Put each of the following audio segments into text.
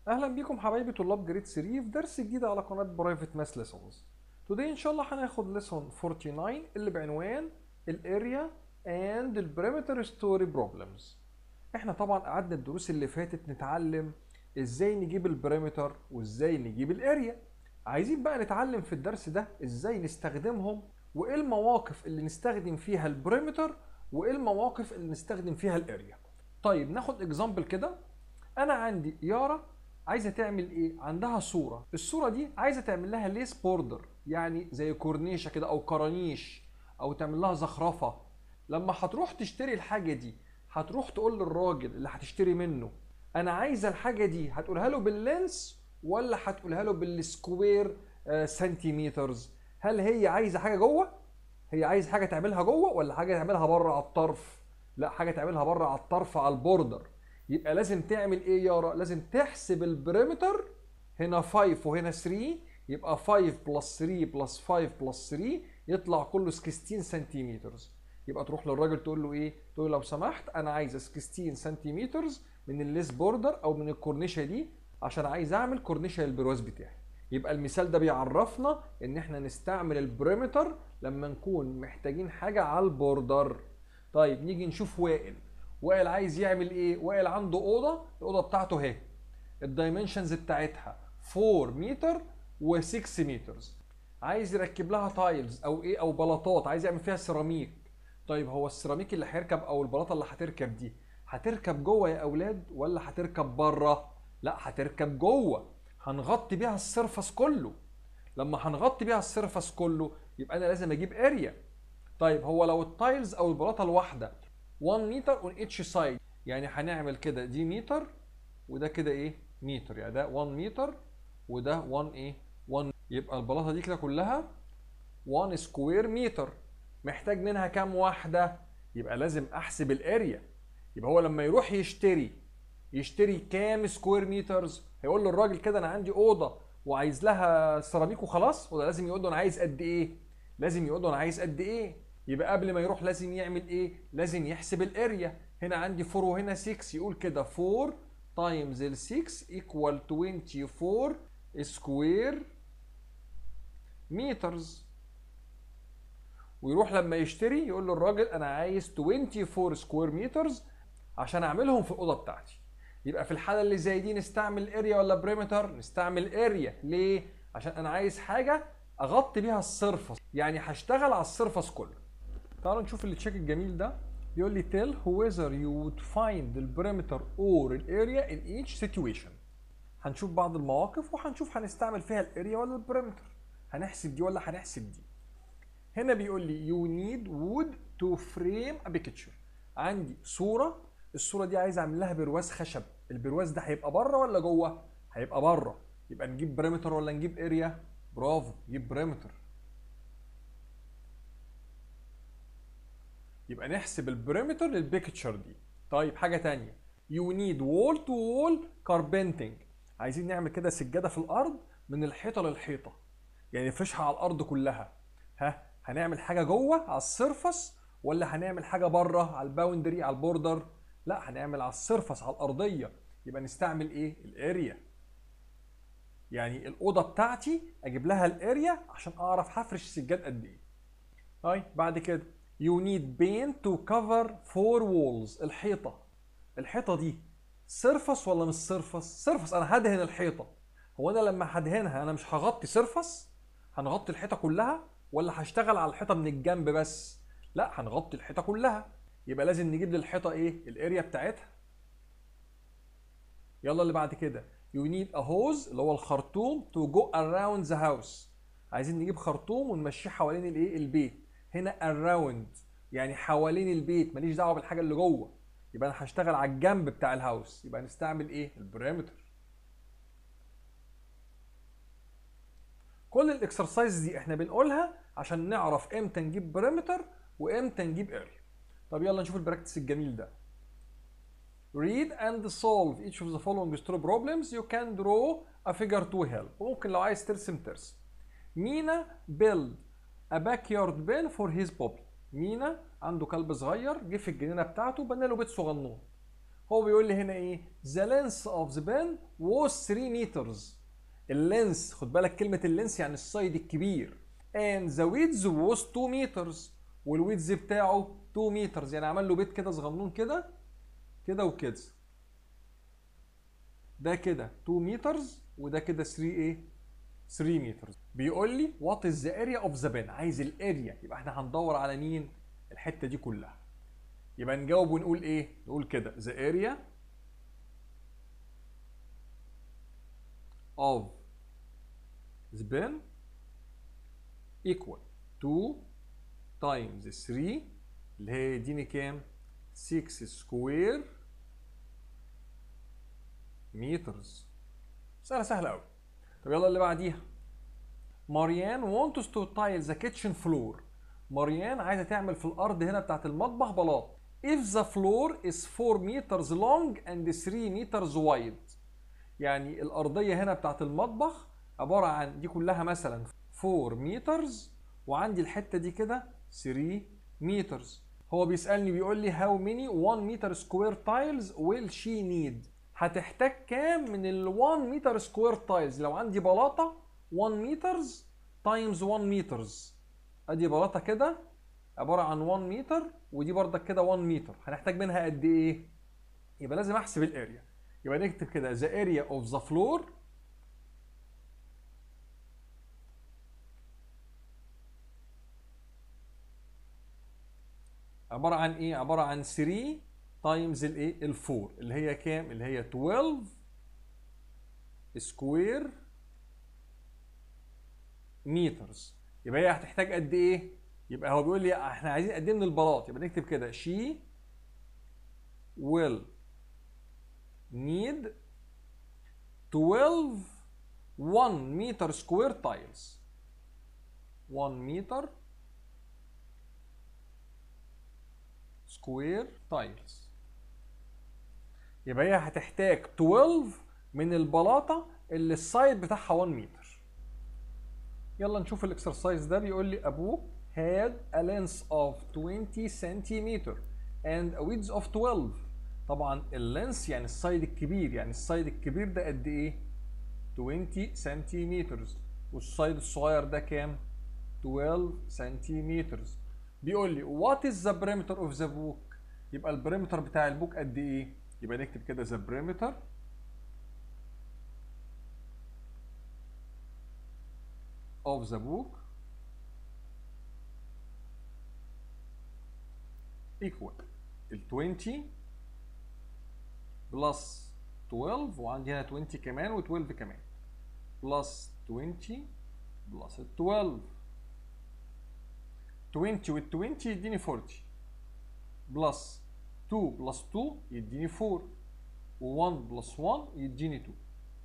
اهلا بيكم حبايبي طلاب جريد 3 في درس جديد على قناه برايفت ماس ليسونز توداي ان شاء الله هناخد ليسون 49 اللي بعنوان الاريا اند البريمتر ستوري بروبلمز احنا طبعا قعدنا الدروس اللي فاتت نتعلم ازاي نجيب البريمتر وازاي نجيب الاريا عايزين بقى نتعلم في الدرس ده ازاي نستخدمهم وايه المواقف اللي نستخدم فيها البريمتر وايه المواقف اللي نستخدم فيها الاريا طيب ناخد اكزامبل كده انا عندي يارا عايزه تعمل ايه عندها صوره الصوره دي عايزه تعمل لها ليس بوردر يعني زي كورنيشه كده او كرانيش او تعمل لها زخرفه لما هتروح تشتري الحاجه دي هتروح تقول للراجل اللي هتشتري منه انا عايزه الحاجه دي هتقولها له باللينس ولا هتقولها له بالسكوير آه، سنتيمترز هل هي عايزه حاجه جوه هي عايز حاجه تعملها جوه ولا حاجه تعملها بره على الطرف لا حاجه تعملها بره على الطرف على البوردر يبقى لازم تعمل ايه يارا لازم تحسب البريمتر هنا 5 وهنا 3 يبقى 5 بلس 3 بلس 5 بلس 3 يطلع كله 16 سنتيمتر يبقى تروح للراجل تقول له ايه تقول له لو سمحت انا عايزه 16 سنتيمتر من الليس بوردر او من الكورنيشه دي عشان عايز اعمل كورنيشه للبرواز بتاعي يبقى المثال ده بيعرفنا ان احنا نستعمل البريمتر لما نكون محتاجين حاجه على البوردر طيب نيجي نشوف وائل وائل عايز يعمل ايه وائل عنده اوضه الاوضه بتاعته اهي الدايمنشنز بتاعتها 4 متر و6 متر عايز يركب لها تايلز او ايه او بلاطات عايز يعمل فيها سيراميك طيب هو السيراميك اللي هيركب او البلاطه اللي هتركب دي هتركب جوه يا اولاد ولا هتركب بره لا هتركب جوه هنغطي بيها السيرفس كله لما هنغطي بيها السيرفس كله يبقى انا لازم اجيب اريا طيب هو لو التايلز او البلاطه الواحده 1 متر اون اتش سايد يعني هنعمل كده دي متر وده كده ايه متر يعني ده 1 متر وده 1 ايه 1 يبقى البلاطه دي كده كلها 1 سكوير متر محتاج منها كام واحده يبقى لازم احسب الاريا يبقى هو لما يروح يشتري يشتري كام سكوير مترز هيقول للراجل كده انا عندي اوضه وعايز لها سيراميك وخلاص ولا لازم يقول له انا عايز قد ايه لازم يقول له انا عايز قد ايه يبقى قبل ما يروح لازم يعمل ايه لازم يحسب الاريا هنا عندي 4 وهنا 6 يقول كده 4 تايمز ال 6 ايكوال 24 سكوير مترز ويروح لما يشتري يقول للراجل انا عايز 24 سكوير مترز عشان اعملهم في الاوضه بتاعتي يبقى في الحاله اللي زي دي نستعمل اريا ولا بريمتر نستعمل اريا ليه عشان انا عايز حاجه اغطي بيها السيرفس يعني هشتغل على السيرفس كله تعالوا نشوف التشيك الجميل ده بيقول لي tell whether you would find the perimeter or the area in each situation هنشوف بعض المواقف وهنشوف هنستعمل فيها الاريا ولا البريمتر هنحسب دي ولا هنحسب دي هنا بيقول لي you need wood to frame a picture عندي صورة الصورة دي عايز اعمل لها برواز خشب البرواز ده هيبقى بره ولا جوه هيبقى بره يبقى نجيب بريمتر ولا نجيب اريا برافو نجيب بريمتر يبقى نحسب البريمتر للبيكتشر دي طيب حاجه تانية يو نيد وول تو وول كاربنتنج عايزين نعمل كده سجاده في الارض من الحيطه للحيطه يعني نفرشها على الارض كلها ها هنعمل حاجه جوه على السيرفس ولا هنعمل حاجه بره على الباوندري على البوردر لا هنعمل على السيرفس على الارضيه يبقى نستعمل ايه الاريا يعني الاوضه بتاعتي اجيب لها الاريا عشان اعرف هفرش السجاد قد ايه طيب بعد كده you need paint to cover four walls الحيطة الحيطة دي سيرفس ولا مش سيرفس؟ سيرفس أنا هدهن الحيطة هو أنا لما هدهنها أنا مش هغطي سيرفس؟ هنغطي الحيطة كلها ولا هشتغل على الحيطة من الجنب بس؟ لا هنغطي الحيطة كلها يبقى لازم نجيب للحيطة إيه؟ الأريا بتاعتها يلا اللي بعد كده you need a hose اللي هو الخرطوم to go around the house عايزين نجيب خرطوم ونمشيه حوالين الايه البيت هنا around يعني حوالين البيت ماليش دعوه بالحاجه اللي جوه يبقى انا هشتغل على الجنب بتاع الهاوس يبقى نستعمل ايه البريمتر كل الاكسرسايز دي احنا بنقولها عشان نعرف امتى نجيب بريمتر وامتى نجيب اريا طب يلا نشوف البراكتس الجميل ده read and solve each of the following story problems you can draw a figure to help ممكن لو عايز ترسم ترسم مينا build a backyard pen for his puppy مينا عنده كلب صغير جه في الجنينه بتاعته بنى له بيت صغنون هو بيقول لي هنا ايه the length of the pen was 3 meters اللينس خد بالك كلمة اللينس يعني السايد الكبير and the width was 2 meters والويدز بتاعه 2 meters يعني عمل له بيت كده صغنون كده كده وكده ده كده 2 meters وده كده 3 ايه 3 meters بيقول لي what is the area of the pen عايز الاريا يبقى احنا هندور على مين الحتة دي كلها يبقى نجاوب ونقول ايه نقول كده the area of the pen equal 2 times 3 اللي هي يديني كام 6 سكوير مترز مسألة سهلة أوي طب يلا اللي بعديها ماريان wants to tile the kitchen floor ماريان عايزة تعمل في الأرض هنا بتاعت المطبخ بلاط if the floor is 4 meters long and 3 meters wide يعني الأرضية هنا بتاعت المطبخ عبارة عن دي كلها مثلا 4 meters وعندي الحتة دي كده 3 meters هو بيسألني بيقول لي how many 1 meter square tiles will she need هتحتاج كام من ال 1 متر سكوير تايلز لو عندي بلاطه 1 مترز تايمز 1 مترز ادي بلاطه كده عباره عن 1 متر ودي بردك كده 1 متر هنحتاج منها قد ايه يبقى لازم احسب الاريا يبقى نكتب كده the area of the floor عباره عن ايه عباره عن 3 تايمز الايه الفور اللي هي كام اللي هي 12 سكوير مترز يبقى هي هتحتاج قد ايه يبقى هو بيقول لي احنا عايزين قد ايه من البلاط يبقى نكتب كده she will need 12 1 meter square tiles 1 meter square tiles يبقى هي هتحتاج 12 من البلاطه اللي السايد بتاعها 1 متر يلا نشوف الاكسرسايز ده بيقول لي ابوك had a length of 20 centimeter and a width of 12 طبعا اللينس يعني السايد الكبير يعني السايد الكبير ده قد ايه 20 سنتيمتر والسايد الصغير ده كام 12 سنتيمتر بيقول لي what is the perimeter of the book يبقى البريمتر بتاع البوك قد ايه يبقى نكتب كده the perimeter of the book equal ال 20 بلس 12 وعندي هنا 20 كمان و 12 كمان بلس 20 بلس 12 20 وال 20 يديني 40 بلس 2 بلس 2 يديني 4 و1 بلس 1 يديني 2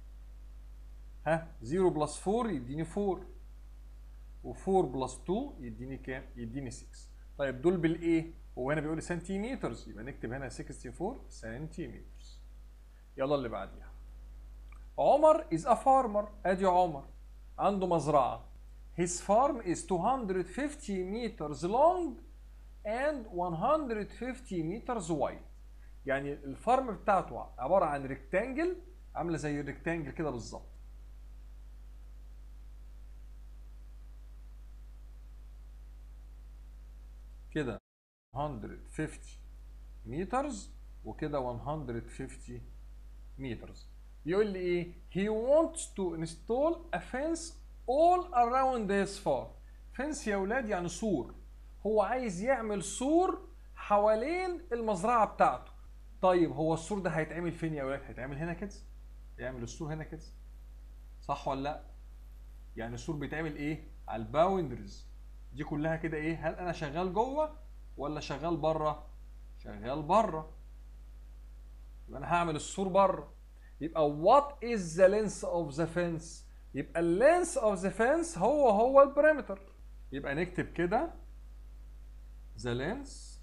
ها 0 بلس 4 يديني 4 و4 بلس 2 يديني كام؟ يديني 6 طيب دول بالايه؟ هو هنا بيقول لي سنتيمترز يبقى نكتب هنا 64 سنتيمترز يلا اللي بعديها عمر is a farmer ادي عمر عنده مزرعة his farm is 250 meters long and 150 meters wide يعني الفارم بتاعته عبارة عن ريكتانجل عاملة زي الريكتانجل كده بالظبط كده 150 مترز وكده 150 مترز يقول لي ايه he wants to install a fence all around his farm fence يا ولاد يعني سور هو عايز يعمل سور حوالين المزرعه بتاعته طيب هو السور ده هيتعمل فين يا ولاد هيتعمل هنا كده يعمل السور هنا كده صح ولا لا يعني السور بيتعمل ايه على الباوندرز دي كلها كده ايه هل انا شغال جوه ولا شغال بره شغال بره يبقى انا هعمل السور بره يبقى what is the length of the fence يبقى اللينس of the fence هو هو البريمتر يبقى نكتب كده the length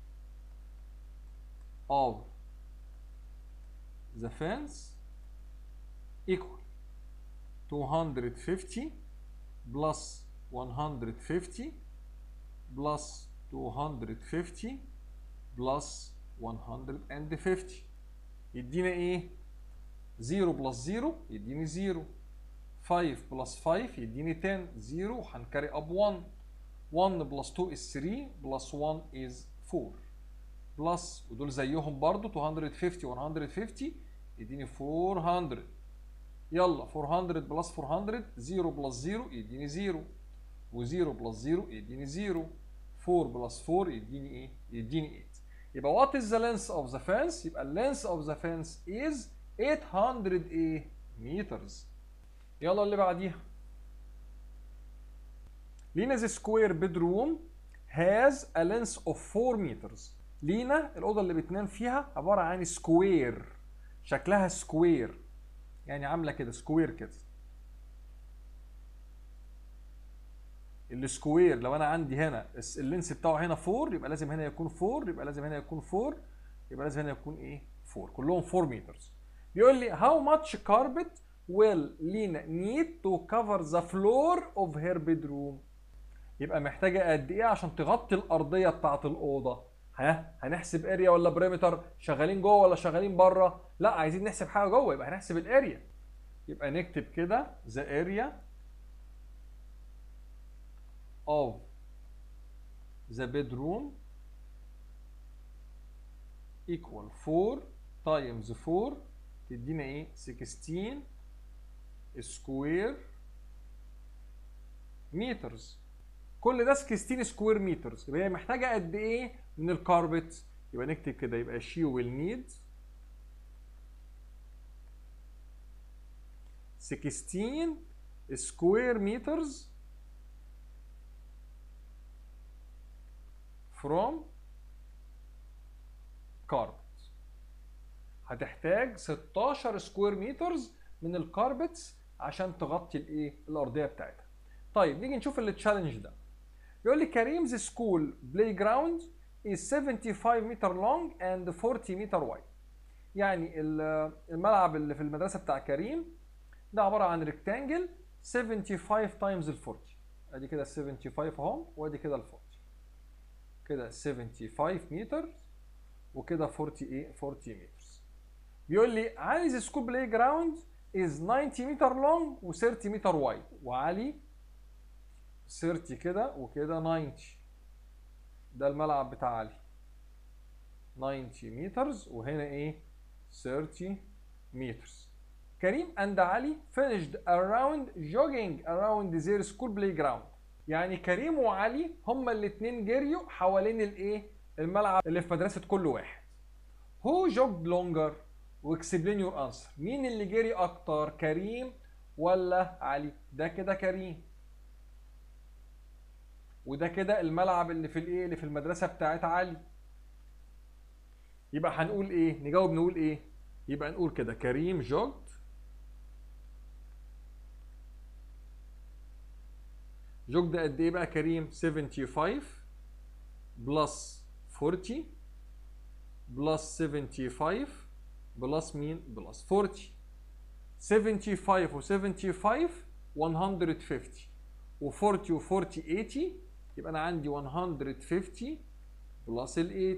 of the fence equal 250 plus 150 plus 250 plus 150 يدينا ايه 0 بلس 0 يديني 0 5 بلس 5 يديني 10 0 وهنكاري اب 1 1 بلس 2 is 3 بلس 1 is 4 بلس ودول زيهم برضو 250 150 يديني 400 يلا 400 بلس 400 0 بلس 0 يديني 0 و0 بلس 0 يديني 0 4 بلس 4 يديني ايه؟ يديني 8 يبقى what is the length of the fence؟ يبقى length of the fence is 800 ايه؟ meters يلا اللي بعديها لينا's square bedroom has a length of 4 meters لينا الأوضة اللي بتنام فيها عبارة عن سكوير شكلها سكوير يعني عاملة كده سكوير كده السكوير لو انا عندي هنا اللينس بتاعه هنا 4 يبقى لازم هنا يكون 4 يبقى لازم هنا يكون 4 يبقى لازم هنا يكون ايه 4 كلهم 4 مترز بيقول لي how much carpet will Lina need to cover the floor of her bedroom يبقى محتاجه قد ايه عشان تغطي الارضيه بتاعه الاوضه ها هنحسب اريا ولا بريمتر شغالين جوه ولا شغالين بره لا عايزين نحسب حاجه جوه يبقى هنحسب الاريا يبقى نكتب كده the area of the bedroom equal 4 times 4 تدينا ايه 16 سكوير مترز كل ده 16 سكوير مترز يبقى هي محتاجه قد ايه من الكاربت يبقى نكتب كده يبقى she will need 16 سكوير مترز from carpet هتحتاج 16 سكوير مترز من الكاربتس عشان تغطي الايه الارضيه بتاعتها طيب نيجي نشوف التشالنج ده بيقول لي كريمز سكول بلاي جراوند is 75 متر long and 40 متر wide يعني الملعب اللي في المدرسه بتاع كريم ده عباره عن ريكتانجل 75 تايمز ال 40 ادي كده 75 اهو وادي كده ال 40 كده 75 متر وكده 40 ايه 40 متر بيقول لي عايز سكول بلاي جراوند is 90 متر لونج و30 متر وايد وعلي 30 كده وكده 90 ده الملعب بتاع علي 90 مترز وهنا ايه 30 مترز كريم and علي finished around jogging around their school playground يعني كريم وعلي هما الاثنين جريوا حوالين الايه الملعب اللي في مدرسه كل واحد who jogged longer واكسبلين يور انسر مين اللي جري اكتر كريم ولا علي ده كده كريم وده كده الملعب اللي في الايه اللي في المدرسه بتاعت علي يبقى هنقول ايه نجاوب نقول ايه يبقى نقول كده كريم جوجد جوجد قد ايه بقى كريم 75 بلس 40 بلس 75 بلس مين بلس 40 75 و 75 150 و 40 و 40 80 يبقى انا عندي 150 بلس ال 80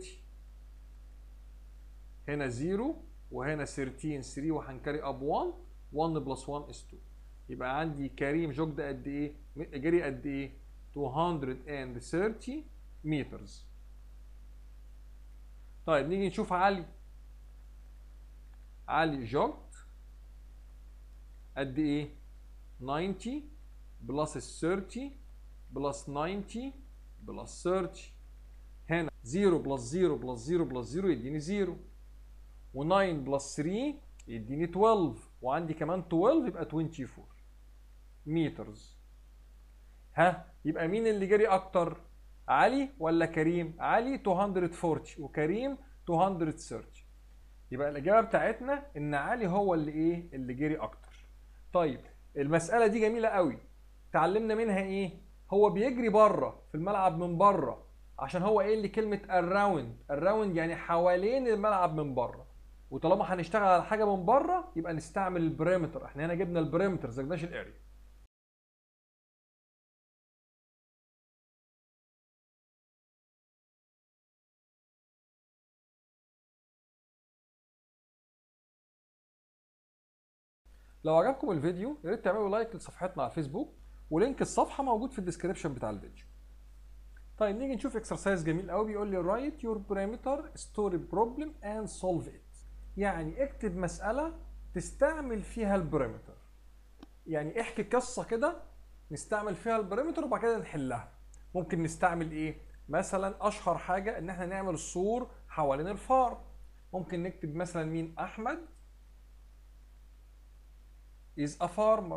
هنا 0 وهنا 13 3 وهنكاري اب 1 1 بلس 1 is 2 يبقى عندي كريم جوجد قد ايه جري قد ايه 230 مترز طيب نيجي نشوف علي علي جوجد قد ايه 90 بلس 30 بلس 90 بلس 30 هنا 0 بلس 0 بلس 0 بلس 0 يديني 0 و9 بلس 3 يديني 12 وعندي كمان 12 يبقى 24 مترز ها يبقى مين اللي جري اكتر علي ولا كريم علي 240 وكريم 230 يبقى الاجابه بتاعتنا ان علي هو اللي ايه اللي جري اكتر طيب المساله دي جميله قوي اتعلمنا منها ايه هو بيجري بره في الملعب من بره عشان هو ايه اللي كلمه الراوند الراوند يعني حوالين الملعب من بره وطالما هنشتغل على حاجه من بره يبقى نستعمل البريمتر احنا هنا جبنا البريمتر زجناش الاريا لو عجبكم الفيديو يا ريت تعملوا لايك لصفحتنا على الفيسبوك ولينك الصفحه موجود في الديسكربشن بتاع الفيديو طيب نيجي نشوف اكسرسايز جميل قوي بيقول لي write your parameter story problem and solve it يعني اكتب مساله تستعمل فيها البريمتر يعني احكي قصه كده نستعمل فيها البريمتر وبعد كده نحلها ممكن نستعمل ايه مثلا اشهر حاجه ان احنا نعمل سور حوالين الفار ممكن نكتب مثلا مين احمد is a farmer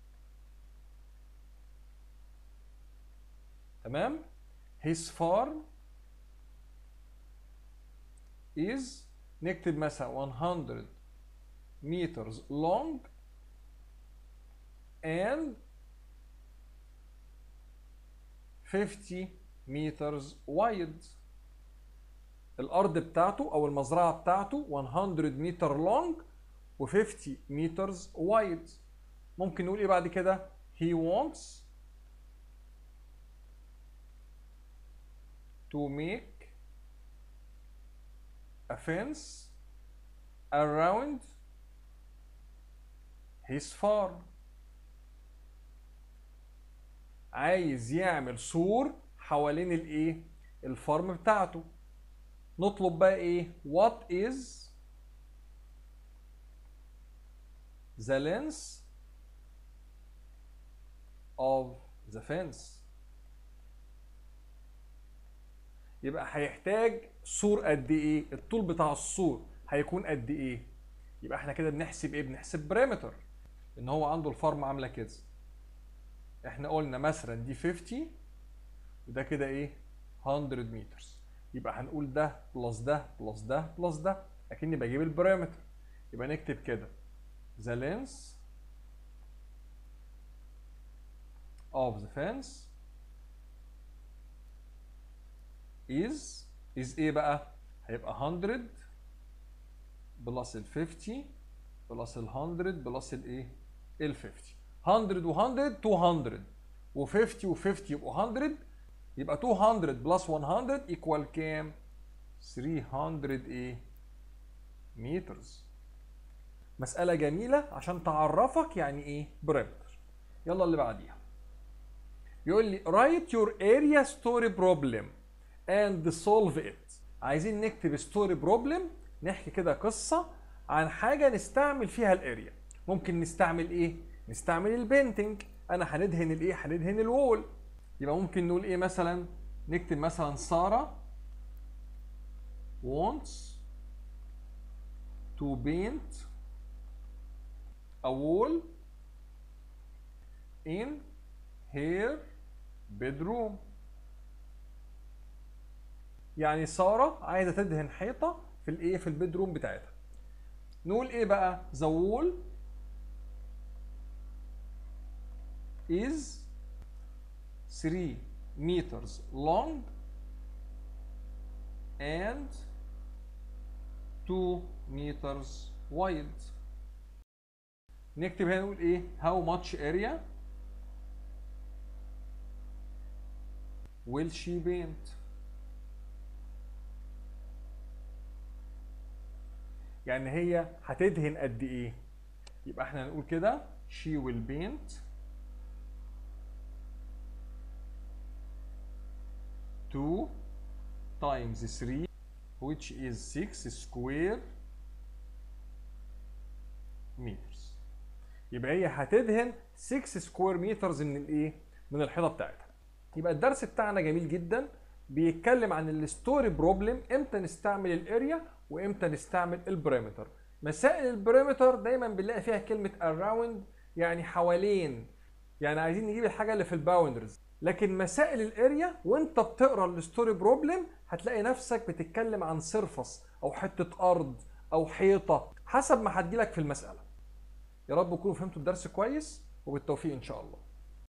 تمام his farm is نكتب مثلا 100 meters long and 50 meters wide الارض بتاعته او المزرعه بتاعته 100 متر لونج و50 meters wide ممكن نقول ايه بعد كده he wants to make a fence around his farm عايز يعمل سور حوالين الايه الفارم بتاعته نطلب بقى ايه what is the length of the fence يبقى هيحتاج سور قد ايه الطول بتاع السور هيكون قد ايه يبقى احنا كده بنحسب ايه بنحسب بريمتر ان هو عنده الفارم عامله كده احنا قلنا مثلا دي 50 وده كده ايه 100 متر يبقى هنقول ده بلس ده بلس ده بلس ده اكني بجيب البارامتر يبقى نكتب كده the length of the fence is is ايه بقى هيبقى 100 بلس ال 50 بلس ال 100 بلس الايه ال 50 100 و100 200 و50 و50 يبقوا 100 يبقى 200 بلس 100 ايكوال كام 300 ايه مترز مسألة جميلة عشان تعرفك يعني ايه بريمتر يلا اللي بعديها يقول لي write your area story problem and solve it عايزين نكتب ستوري بروبلم نحكي كده قصة عن حاجة نستعمل فيها الاريا ممكن نستعمل ايه نستعمل البينتنج انا هندهن الايه هندهن الوول يبقى ممكن نقول ايه مثلا نكتب مثلا سارة wants to paint a wall in her bedroom يعني سارة عايزة تدهن حيطة في الايه في البيدروم بتاعتها نقول ايه بقى the wall is 3 meters long and 2 meters wide نكتب هنا نقول ايه how much area will she paint يعني هي هتدهن قد ايه يبقى احنا هنقول كده she will paint 2 times 3 which is 6 square meters يبقى هي هتدهن 6 سكوير مترز من الايه من الحيطه بتاعتها يبقى الدرس بتاعنا جميل جدا بيتكلم عن الستوري بروبلم امتى نستعمل الاريا وامتى نستعمل البريمتر مسائل البريمتر دايما بنلاقي فيها كلمه around يعني حوالين يعني عايزين نجيب الحاجه اللي في الباوندرز لكن مسائل الاريا وانت بتقرا الستوري بروبلم هتلاقي نفسك بتتكلم عن سيرفس او حته ارض او حيطه حسب ما هتجيلك في المساله يا رب تكونوا فهمتوا الدرس كويس وبالتوفيق ان شاء الله